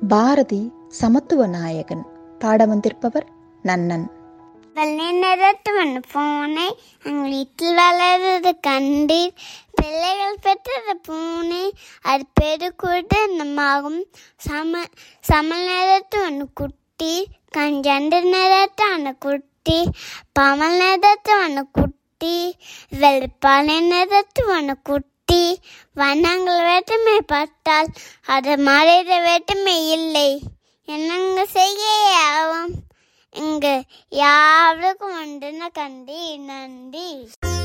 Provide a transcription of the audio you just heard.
பாரதி சமத்துவ நாயகன் பாட வந்திருப்பவர் நன்னன் வெள்ளை நிறத்துவன் பூனை எங்கள் வீட்டில் வளர்றது கண்டீர் பிள்ளைகள் பெற்றது பூனை அது பெருக்குடனமாகும் சம சம நிறத்துவன் குட்டி கஞ்சண்டு நிறத்தான குட்டி பமல் நிறத்துவன குட்டி வெள்ளிப்பாலை நிறத்துவன குட்டி வண்ணங்கள் வேற்றுமை பார்த்தால் அது மறைத வேற்றுமை இல்லை என்னங்க செய்ய ஆகும் இங்கு யாருக்கும் உண்டுன கண்டி நன்றி